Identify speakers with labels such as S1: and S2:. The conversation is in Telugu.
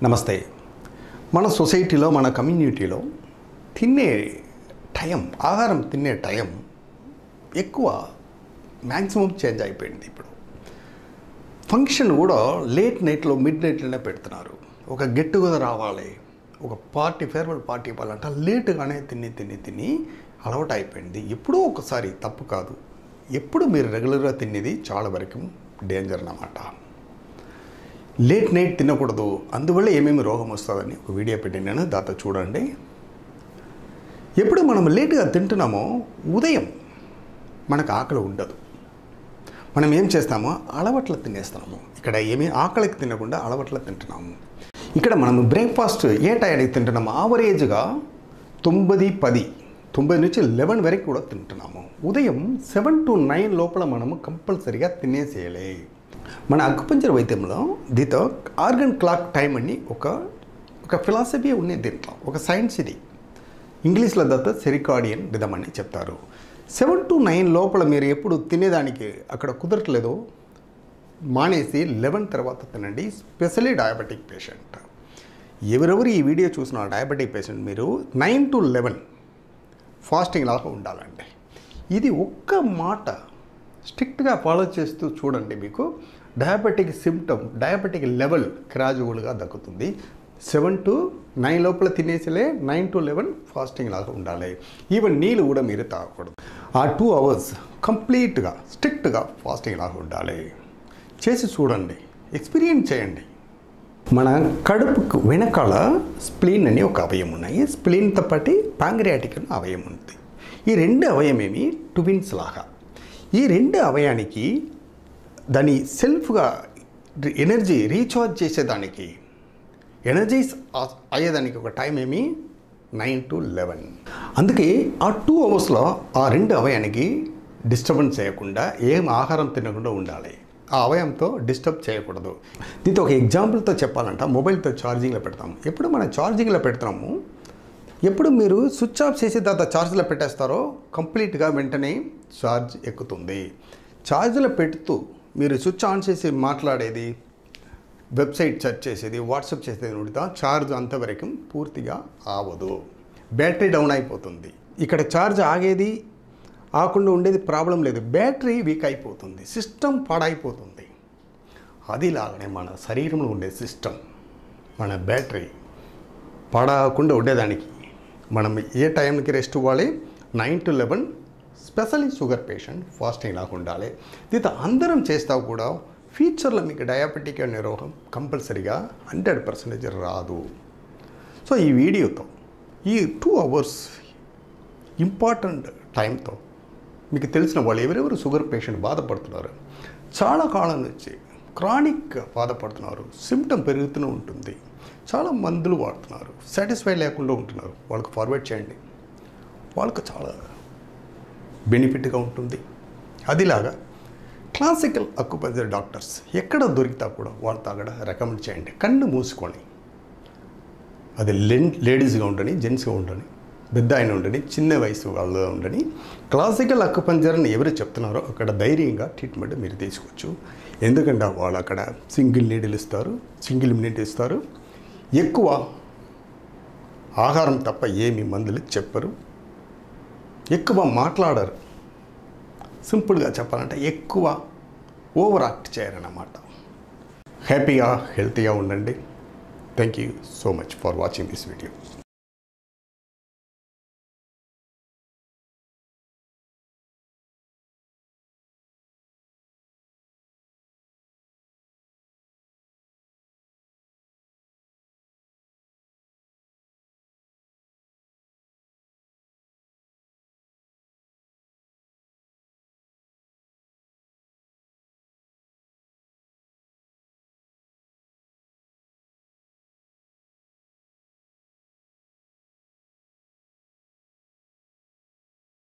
S1: నమస్తే మన సొసైటీలో మన కమ్యూనిటీలో తినే టైం ఆహారం తినే టైం ఎక్కువ మ్యాక్సిమం చేంజ్ అయిపోయింది ఇప్పుడు ఫంక్షన్ కూడా లేట్ నైట్లో మిడ్ నైట్లోనే పెడుతున్నారు ఒక గెట్ టుగెదర్ రావాలి ఒక పార్టీ ఫేర్వెల్ పార్టీ ఇవ్వాలంటే లేటుగానే తిని తిని తిని అలవాటు అయిపోయింది ఎప్పుడో ఒకసారి తప్పు కాదు ఎప్పుడు మీరు రెగ్యులర్గా తినేది చాలా వరకు డేంజర్ అన్నమాట లేట్ నైట్ తినకూడదు అందువల్ల ఏమేమి రోగం వస్తుందని ఒక వీడియో పెట్టినాను దాంతో చూడండి ఎప్పుడు మనం లేటుగా తింటున్నామో ఉదయం మనకు ఆకలి ఉండదు మనం ఏం చేస్తామో అలవట్ల తినేస్తాము ఇక్కడ ఏమీ ఆకలికి తినకుండా అలవట్ల తింటున్నాము ఇక్కడ మనం బ్రేక్ఫాస్ట్ ఏ టైంకి తింటున్నాము ఆవరేజ్గా తొమ్మిది పది తొంభై నుంచి లెవెన్ వరకు కూడా తింటున్నాము ఉదయం సెవెన్ టు నైన్ లోపల మనము కంపల్సరీగా తినేసేయాలి మన అక్కుపంచర్ వైద్యంలో దీంతో ఆర్గన్ క్లాక్ టైం అని ఒక ఒక ఫిలాసఫీ ఉంది దీంట్లో ఒక సైన్స్ ఇది ఇంగ్లీష్లో దత్త సెరికాడియన్ రిధం అని చెప్తారు సెవెన్ టు నైన్ లోపల మీరు ఎప్పుడు తినేదానికి అక్కడ కుదరట్లేదో మానేసి లెవెన్ తర్వాత తినండి స్పెషలీ డయాబెటిక్ పేషెంట్ ఎవరెవరు ఈ వీడియో చూసిన డయాబెటిక్ పేషెంట్ మీరు నైన్ టు లెవెన్ ఫాస్టింగ్ లాగా ఉండాలండి ఇది ఒక్క మాట స్ట్రిక్ట్గా ఫాలో చేస్తూ చూడండి మీకు డయాబెటిక్ సిమ్టమ్ డయాబెటిక్ లెవెల్ క్రాజువల్గా దక్కుతుంది సెవెన్ టు నైన్ లోపల తినేసిలే నైన్ టు లెవెన్ ఫాస్టింగ్ లాగా ఉండాలి ఈవెన్ నీళ్ళు కూడా మీరు తాగకూడదు ఆ టూ అవర్స్ కంప్లీట్గా స్ట్రిక్ట్గా ఫాస్టింగ్ లాగా ఉండాలి చేసి చూడండి ఎక్స్పీరియన్స్ చేయండి మన కడుపుకు వెనకాల స్ప్లీన్ అని ఒక అవయం ఉన్నాయి స్ప్లీన్తో పాటు పాంగ్రియాటిక్ అని అవయం ఉంది ఈ రెండు అవయమేమి ట్విన్స్ లాగా ఈ రెండు అవయానికి దాని సెల్ఫ్గా ఎనర్జీ రీఛార్జ్ చేసేదానికి ఎనర్జీస్ అయ్యేదానికి ఒక టైం ఏమి నైన్ టు లెవెన్ అందుకే ఆ టూ అవర్స్లో ఆ రెండు అవయానికి డిస్టర్బెన్స్ చేయకుండా ఏం ఆహారం తినకుండా ఉండాలి ఆ అవయంతో డిస్టర్బ్ చేయకూడదు దీంతో ఒక ఎగ్జాంపుల్తో చెప్పాలంట మొబైల్తో ఛార్జింగ్లో పెడతాం ఎప్పుడు మనం ఛార్జింగ్లో పెడతాము ఎప్పుడు మీరు స్విచ్ ఆఫ్ చేసి తర్వాత ఛార్జ్లో పెట్టేస్తారో కంప్లీట్గా వెంటనే ఛార్జ్ ఎక్కుతుంది ఛార్జ్లో పెడుతూ మీరు స్విచ్ ఆన్ చేసి మాట్లాడేది వెబ్సైట్ సెర్చ్ చేసేది వాట్సాప్ చేసేది ఉడితే ఛార్జ్ అంతవరకు పూర్తిగా ఆవదు బ్యాటరీ డౌన్ అయిపోతుంది ఇక్కడ ఛార్జ్ ఆగేది ఆకుండా ఉండేది ప్రాబ్లం లేదు బ్యాటరీ వీక్ అయిపోతుంది సిస్టమ్ పాడైపోతుంది అదిలాగానే మన శరీరంలో ఉండే సిస్టమ్ మన బ్యాటరీ పాడకుండా ఉండేదానికి మనం ఏ టైంకి రెస్ట్ ఇవ్వాలి nine to eleven specially sugar patient fasting లాగా ఉండాలి దీంతో అందరం చేస్తావు కూడా ఫ్యూచర్లో మీకు డయాబెటిక్ అనే రోగం కంపల్సరీగా హండ్రెడ్ పర్సెంటేజ్ రాదు సో ఈ వీడియోతో ఈ టూ అవర్స్ ఇంపార్టెంట్ టైంతో మీకు తెలిసిన వాళ్ళు ఎవరెవరు షుగర్ పేషెంట్ బాధపడుతున్నారు చాలా కాలం నుంచి క్రానిక్ బాధపడుతున్నారు సిమ్టమ్ పెరుగుతూనే ఉంటుంది చాలా మందులు వాడుతున్నారు సాటిస్ఫై లేకుండా ఉంటున్నారు వాళ్ళకి ఫార్వర్డ్ చేయండి వాళ్ళకు చాలా బెనిఫిట్గా ఉంటుంది అదిలాగా క్లాసికల్ అక్యుపంచర్ డాక్టర్స్ ఎక్కడ దొరికితా కూడా వాళ్ళు తాగడ రికమెండ్ చేయండి కన్ను మూసుకొని అది లెన్ లేడీస్గా ఉండని జెంట్స్గా ఉండని పెద్ద ఆయన ఉండని చిన్న వయసు వాళ్ళు ఉండని క్లాసికల్ అక్కుపంజర్ని ఎవరు చెప్తున్నారో అక్కడ ధైర్యంగా ట్రీట్మెంట్ మీరు తీసుకోవచ్చు ఎందుకంటే వాళ్ళు అక్కడ సింగిల్ నీడిల్ ఇస్తారు సింగిల్ మినిట్ ఇస్తారు ఎక్కువ ఆహారం తప్ప ఏమి మందులు చెప్పరు ఎక్కువ మాట్లాడరు సింపుల్గా చెప్పాలంటే ఎక్కువ ఓవర్ యాక్ట్ చేయరన్నమాట హ్యాపీగా హెల్తీగా ఉండండి thank you so much for watching this video